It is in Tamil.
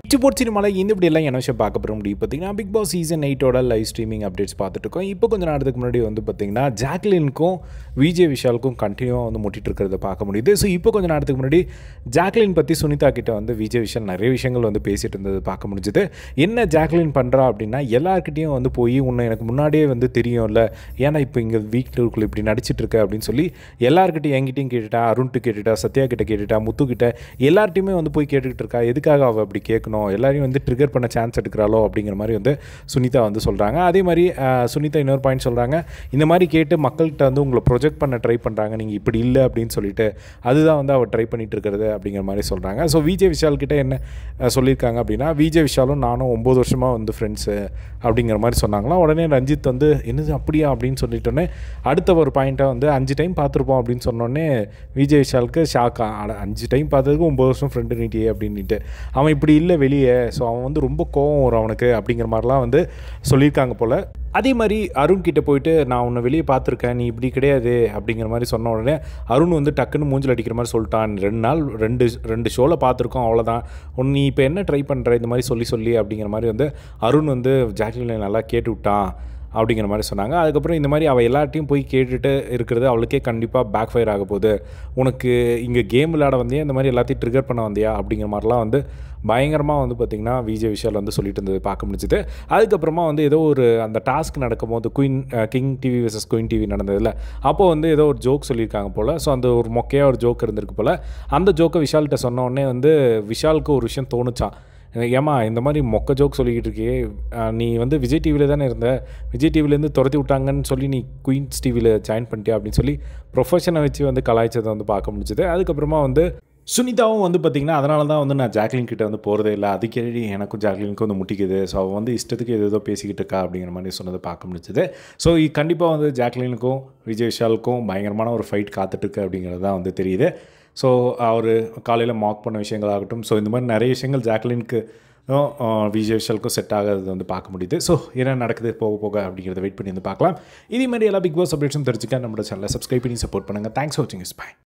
ஸ்போர்ட்ஸ் சினிமாவில் இந்த இப்படி எல்லாம் என்ன விஷயம் பார்க்க போகிற முடியும் பார்த்தீங்கன்னா பிக் பாஸ் சீசன் எயிட்டோட லைவ் ஸ்ட்ரீமிங் அப்டேட்ஸ் பார்த்துட்டு இருக்கோம் இப்போ கொஞ்ச நேரத்துக்கு முன்னாடி வந்து பார்த்தீங்கன்னா ஜாக்லினுக்கும் விஜய் விஷாலுக்கும் கண்டினியூவாக வந்து முட்டிட்டு இருக்கிறத பார்க்க முடியுது ஸோ இப்போ கொஞ்ச நேரத்துக்கு முன்னாடி ஜாக்லின் பற்றி சுனிதா கிட்ட வந்து விஜய் விஷால் நிறைய விஷயங்கள் வந்து பேசிட்டு இருந்தது பார்க்க முடிஞ்சுது என்ன ஜாக்லின் பண்ணுறா அப்படின்னா எல்லாருக்கிட்டையும் வந்து போய் உன்னை எனக்கு முன்னாடியே வந்து தெரியும்ல ஏன்னா இப்போ இங்கே வீட்டுக்குள்ள இப்படி நடிச்சிட்டு இருக்க அப்படின்னு சொல்லி எல்லாருக்கிட்டையும் என்கிட்டையும் கேட்டுட்டா அருண்ட்டு கேட்டுட்டா சத்யா கிட்ட கேட்டுட்டா முத்து கிட்ட எல்லார்ட்டையுமே வந்து போய் கேட்டுக்கிட்டு இருக்கா எதுக்காக அவள் அப்படி கேட்கணும் எல்லாரையும் வந்து ட்ரிகர் பண்ண சான்ஸ் எடுக்கிறாளோ அப்படிங்கிற மாதிரி வந்து சுனிதா வந்து சொல்கிறாங்க அதே மாதிரி அஹ், சுனிதா இன்னொரு பாயிண்ட் சொல்கிறாங்க இந்த மாதிரி கேட்டு மக்கள்கிட்ட வந்து உங்களை ப்ரொஜெக்ட் பண்ண ட்ரை பண்ணுறாங்க நீங்கள் இப்படி இல்லை அப்படின்னு சொல்லிட்டு அதுதான் வந்து அவள் ட்ரை பண்ணிட்டு இருக்கிறது அப்படிங்கிற மாதிரி சொல்கிறாங்க ஸோ விஜய் விஷால் கிட்ட என்ன அஹ், சொல்லியிருக்காங்க அப்படின்னா விஜய் விஷாலும் நானும் ஒம்பது வருஷமாக வந்து ஃப்ரெண்ட்ஸு அப்படிங்கிற மாதிரி சொன்னாங்களாம் உடனே ரஞ்சித் வந்து என்னது அப்படியா அப்படின்னு சொல்லிட்டோன்னே அடுத்த ஒரு பாயிண்ட்டாக வந்து அஞ்சு டைம் பார்த்துருப்போம் அப்படின்னு சொன்னோடனே விஜய் விஷாலுக்கு ஷாக்கா அஞ்சு டைம் பார்த்ததுக்கு ஒம்பது வருஷம் ஃப்ரெண்டு நீட்டியே அப்படின்ட்டு அவன் இப்படி இல்லை வெளியே ஸோ அவன் வந்து ரொம்ப கோவம் வரும் அவனுக்கு அப்படிங்கிற மாதிரிலாம் வந்து சொல்லியிருக்காங்க போல் அதே மாதிரி அருண் கிட்ட போயிட்டு நான் உன்னை வெளியே பார்த்துருக்கேன் நீ இப்படி கிடையாது அப்படிங்கிற மாதிரி சொன்ன உடனே அருண் வந்து டக்குன்னு மூஞ்சில் அடிக்கிற மாதிரி சொல்லிட்டான் ரெண்டு நாள் ரெண்டு ரெண்டு ஷோவில் பார்த்துருக்கோம் அவ்வளோதான் உன் நீ இப்போ என்ன ட்ரை பண்ணுற இந்த மாதிரி சொல்லி சொல்லி அப்படிங்கிற மாதிரி வந்து அருண் வந்து ஜாக்லினை நல்லா கேட்டு விட்டான் அப்படிங்கிற மாதிரி சொன்னாங்க அதுக்கப்புறம் இந்த மாதிரி அவள் எல்லார்ட்டையும் போய் கேட்டுட்டு இருக்கிறது அவளுக்கே கண்டிப்பாக பேக் ஃபயர் ஆக போகுது உனக்கு இங்கே கேம் விளையாட வந்தியா இந்த மாதிரி எல்லாத்தையும் ட்ரிகர் பண்ண வந்தியா அப்படிங்கிற மாதிரிலாம் வந்து பயங்கரமாக வந்து பார்த்திங்கன்னா விஜய் விஷால் வந்து சொல்லிட்டு இருந்தது பார்க்க முடிஞ்சுது அதுக்கப்புறமா வந்து ஏதோ ஒரு அந்த டாஸ்க் நடக்கும்போது queen king TV versus queen TV நடந்ததில்ல அப்போது வந்து ஏதோ ஒரு ஜோக் சொல்லியிருக்காங்க போல் ஸோ அந்த ஒரு மொக்கையாக ஒரு ஜோக் இருந்திருக்கு போல் அந்த ஜோக்கை விஷால்கிட்ட சொன்ன உடனே வந்து விஷாலுக்கு ஒரு விஷயம் தோணுச்சான் ஏமா இந்த மாதிரி மொக்க ஜோக் சொல்லிக்கிட்டு இருக்கியே அஹ் நீ வந்து விஜய் டிவியில் தானே இருந்த விஜய் டிவிலேருந்து துரத்தி விட்டாங்கன்னு சொல்லி நீ குயின்ஸ் டிவியில் ஜாயின் பண்ணிட்டியா அப்படின்னு சொல்லி ப்ரொஃபஷனை வச்சு வந்து கலாய்ச்சதை வந்து பார்க்க முடிஞ்சுது அதுக்கப்புறமா வந்து சுனிதாவும் வந்து பார்த்திங்கன்னா அதனால தான் வந்து நான் ஜாக்லின் கிட்ட வந்து போகிறதே இல்லை அதுக்கேடி எனக்கும் ஜாக்லினுக்கும் வந்து முட்டிக்குது ஸோ அவள் வந்து இஷ்டத்துக்கு ஏதோ ஏதோ பேசிக்கிட்டு இருக்கா அப்படிங்கிற மாதிரி சொன்னதை பார்க்க முடிஞ்சுது ஸோ கண்டிப்பாக வந்து ஜாக்லினுக்கும் விஜய் விஷாலுக்கும் பயங்கரமான ஒரு ஃபைட் காத்துட்ருக்கு அப்படிங்கிறது தான் வந்து தெரியுது ஸோ அவர் காலையில் மாக் பண்ண விஷயங்களாகட்டும் ஸோ இந்த மாதிரி நிறைய விஷயங்கள் ஜாக்லினுக்கு விஜய் விஷாலுக்கும் செட் ஆகிறது வந்து பார்க்க முடியுது ஸோ என்ன நடக்குது போக போக அப்படிங்கிறத வெயிட் பண்ணி வந்து பார்க்கலாம் இதே மாதிரி எல்லா பிக் பாஸ் அப்டேட்ஸும் தெரிஞ்சுக்க நம்மளோட சேனலை சப்ஸ்கிரைப் பண்ணி சப்போர்ட் பண்ணுங்கள் தேங்க்ஸ் ஃபார் வாட்சிங் இஸ் பை